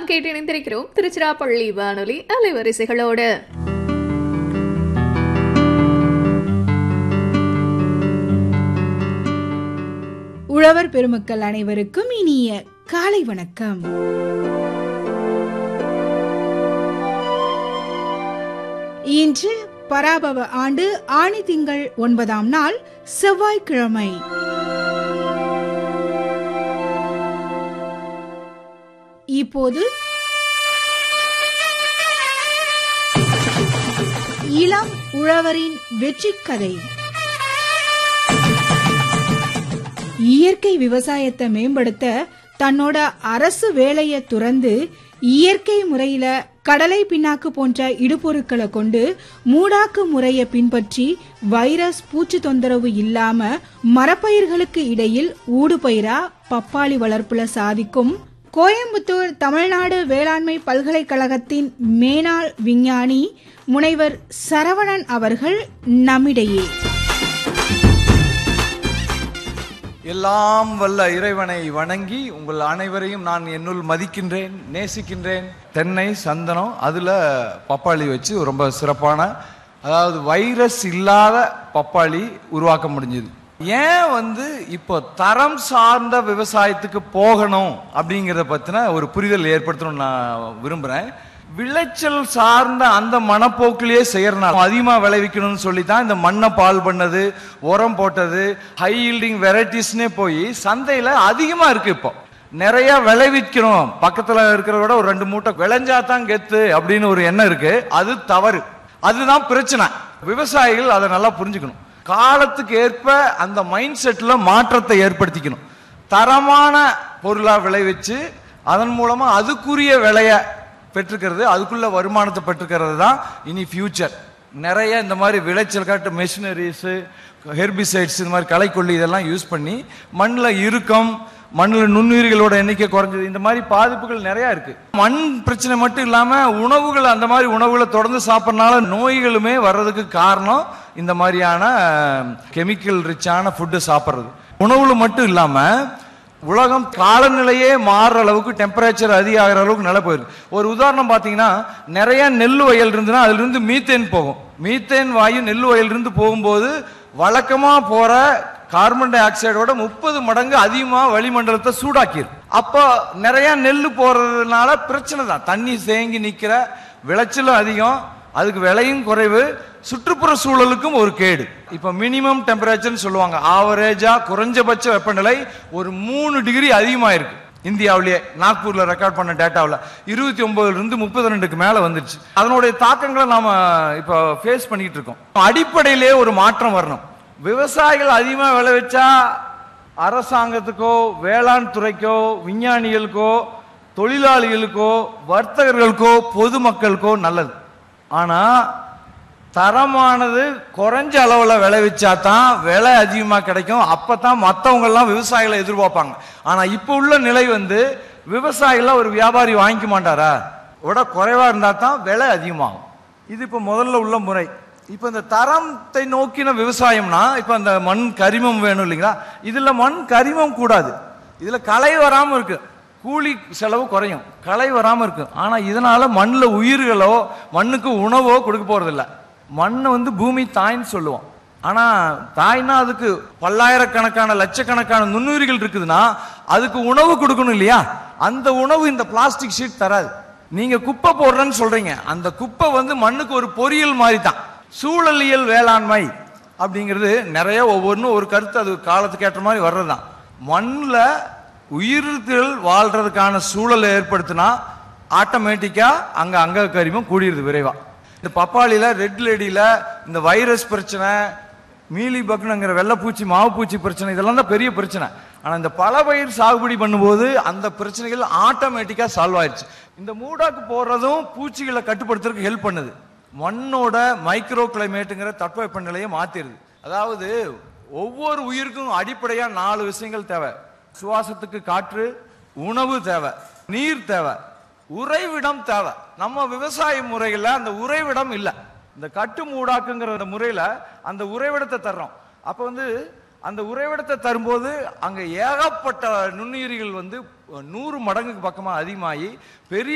நாம் கேட்டு இணைந்திருக்கிறோம் திருச்சிராப்பள்ளி வானொலி அலைவரிசைகளோடு உழவர் பெருமக்கள் அனைவருக்கும் இனிய காலை வணக்கம் இன்று பராபவ ஆண்டு ஆணி திங்கள் ஒன்பதாம் நாள் செவ்வாய்க்கிழமை இப்போது இளம் உழவரின் வெற்றி கதை இயற்கை விவசாயத்தை மேம்படுத்த தன்னோட அரசு வேலைய துறந்து இயற்கை முறையில கடலை பின்னாக்கு போன்ற இடுபொருட்களை கொண்டு மூடாக்கு முறைய பின்பற்றி வைரஸ் பூச்சி தொந்தரவு இல்லாம மரப்பயிர்களுக்கு இடையில் ஊடுபயிரா பப்பாளி வளர்ப்புல சாதிக்கும் கோயம்புத்தூர் தமிழ்நாடு வேளாண்மை பல்கலைக்கழகத்தின் மேனாள் விஞ்ஞானி முனைவர் சரவணன் அவர்கள் நம்மிடையே எல்லாம் வல்ல இறைவனை வணங்கி உங்கள் அனைவரையும் நான் என்னுள் மதிக்கின்றேன் நேசிக்கின்றேன் தென்னை சந்தனம் அதுல பப்பாளி வச்சு ரொம்ப சிறப்பான அதாவது வைரஸ் இல்லாத பப்பாளி உருவாக்க முடிஞ்சது ஏன் வந்து இப்போ தரம் சார்ந்த விவசாயத்துக்கு போகணும் அப்படிங்கிறத பத்தின ஒரு புரிதல் ஏற்படுத்தணும்னு நான் விரும்புறேன் விளைச்சல் சார்ந்த அந்த மனப்போக்கிலேயே செய்யறனால அதிகமா விளைவிக்கணும்னு சொல்லி தான் இந்த மண்ணை பால் பண்ணது உரம் போட்டது ஹை ஈல்டிங் வெரைட்டிஸ்னே போய் சந்தையில அதிகமா இருக்கு இப்போ நிறைய விளைவிக்கணும் பக்கத்துல இருக்கிறத விட ஒரு ரெண்டு மூட்டை விளைஞ்சா தான் கெத்து அப்படின்னு ஒரு எண்ணம் இருக்கு அது தவறு அதுதான் பிரச்சனை விவசாயிகள் அதை நல்லா புரிஞ்சுக்கணும் காலத்துக்கு ஏற்ப அந்த மைண்ட் செட்ல மாற்றத்தை ஏற்படுத்திக்கணும் தரமான பொருளா விளைவிச்சு அதன் மூலமா அதுக்குரிய விலைய பெற்றுக்கிறது அதுக்குள்ள வருமானத்தை பெற்றுக்கிறது தான் இனி ஃபியூச்சர் நிறைய இந்த மாதிரி விளைச்சல் காட்டு மெஷினரிஸ் ஹெர்பிசைட்ஸ் இந்த மாதிரி களைக்கொல்லி இதெல்லாம் யூஸ் பண்ணி மண்ணில் இறுக்கம் மண்ணில் நுண்ணுயிர்களோட எண்ணிக்கை குறைஞ்சது இந்த மாதிரி பாதிப்புகள் நிறைய இருக்கு மண் பிரச்சனை மட்டும் இல்லாம உணவுகள் அந்த மாதிரி உணவுகளை தொடர்ந்து சாப்பிட்றனால நோய்களுமே வர்றதுக்கு காரணம் இந்த மாதிரியான கெமிக்கல் ரிச்சான ஃபுட்டு சாப்பிட்றது உணவுல மட்டும் இல்லாம உலகம் காலநிலையே மாறுற அளவுக்கு டெம்பரேச்சர் அதிகாகிற அளவுக்கு நிலை போயிருக்கு ஒரு உதாரணம் பார்த்தீங்கன்னா நிறைய நெல் வயல் இருந்துன்னா அதுல இருந்து மீத்தேன் போகும் மீத்தேன் வாயு நெல் வயல் இருந்து போகும்போது வழக்கமா போற கார்பன் டை ஆக்சைடோட முப்பது மடங்கு அதிகமா வளிமண்டலத்தை சூடாக்கிடும் அப்போ நிறைய நெல் போறதுனால பிரச்சனை தான் தண்ணி தேங்கி நிக்கிற விளைச்சலும் அதிகம் அதுக்கு விலையும் குறைவு சுற்றுப்புற சூழலுக்கும் ஒரு கேடு இப்ப மினிமம் டெம்பரேச்சர்னு சொல்லுவாங்க ஆவரேஜா குறைஞ்சபட்ச வெப்பநிலை ஒரு மூணு டிகிரி அதிகமா இருக்கு இந்தியாவிலேயே நாக்பூர்ல ரெக்கார்ட் பண்ண டேட்டாவில் இருபத்தி ஒன்பதுல இருந்து முப்பத்தி ரெண்டுக்கு மேல வந்துருச்சு அதனுடைய தாக்கங்களை நாம இப்ப ஃபேஸ் பண்ணிட்டு இருக்கோம் அடிப்படையிலே ஒரு மாற்றம் வரணும் விவசாயிகள் அதிகமா விளைவிச்சா அரசாங்கத்துக்கோ வேளாண் துறைக்கோ விஞ்ஞானிகளுக்கோ தொழிலாளிகளுக்கோ வர்த்தகர்களுக்கோ பொதுமக்களுக்கோ நல்லது ஆனா தரமானது குறைஞ்ச அளவுல விளைவிச்சா தான் விலை அதிகமா கிடைக்கும் அப்பதான் மத்தவங்க எல்லாம் விவசாயிகளை எதிர்பார்ப்பாங்க ஆனா இப்ப உள்ள நிலை வந்து விவசாயிகள் ஒரு வியாபாரி வாங்கிக்க மாட்டாரா விட குறைவா இருந்தா தான் விலை அதிகமாகும் இது இப்ப முதல்ல உள்ள முறை இப்ப இந்த தரத்தை நோக்கின விவசாயம்னா இப்ப அந்த மண் கரிமம் வேணும் இல்லைங்களா இதுல மண் கரிமம் கூடாது இதுல களை வராம இருக்கு கூலி செலவு குறையும் களை வராம இருக்கு ஆனா இதனால மண்ணில் உயிர்களோ மண்ணுக்கு உணவோ கொடுக்க போறதில்ல மண்ணை வந்து பூமி தாய்ன்னு சொல்லுவோம் ஆனா தாய்னா அதுக்கு பல்லாயிரக்கணக்கான லட்சக்கணக்கான நுண்ணுயிரிகள் இருக்குதுன்னா அதுக்கு உணவு கொடுக்கணும் இல்லையா அந்த உணவு இந்த பிளாஸ்டிக் ஷீட் தராது நீங்க குப்பை போடுறேன்னு சொல்றீங்க அந்த குப்பை வந்து மண்ணுக்கு ஒரு பொறியியல் மாதிரி தான் சூழலியல் வேளாண்மை அப்படிங்கிறது நிறைய ஒவ்வொன்றும் ஒரு கருத்து அது காலத்துக்கு ஏற்ற மாதிரி வர்றதுதான் மண்ணில் உயிர்கள் வாழ்றதுக்கான சூழலை ஏற்படுத்தினா ஆட்டோமேட்டிக்கா அங்க அங்க கரிமம் கூடியிருது விரைவா இந்த பப்பாளியில ரெட் லேடியில இந்த வைரஸ் பிரச்சனை மீலி பக்னுங்கிற வெள்ளைப்பூச்சி மாவுப்பூச்சி பிரச்சனை இதெல்லாம் தான் பெரிய பிரச்சனை ஆனா இந்த பல பயிர் சாகுபடி பண்ணும்போது அந்த பிரச்சனைகள் ஆட்டோமேட்டிக்கா சால்வ் ஆயிடுச்சு இந்த மூடாக்கு போடுறதும் பூச்சிகளை கட்டுப்படுத்துறதுக்கு ஹெல்ப் பண்ணுது மண்ணோட மைக்ரோ கிளைமேட்டுங்கிற தட்பவெப்பநிலையை மாத்திருது அதாவது ஒவ்வொரு உயிருக்கும் அடிப்படையா நாலு விஷயங்கள் தேவை சுவாசத்துக்கு காற்று உணவு தேவை நீர் தேவை உறைவிடம் தேவை நம்ம விவசாய முறையில அந்த உறைவிடம் இல்லை இந்த கட்டு மூடாக்குங்கிற அந்த முறையில அந்த உறைவிடத்தை தர்றோம் அப்ப வந்து அந்த உறைவிடத்தை தரும்போது அங்க ஏகப்பட்ட நுண்ணுயிரிகள் வந்து நூறு மடங்குக்கு பக்கமா அதிகமாகி பெரிய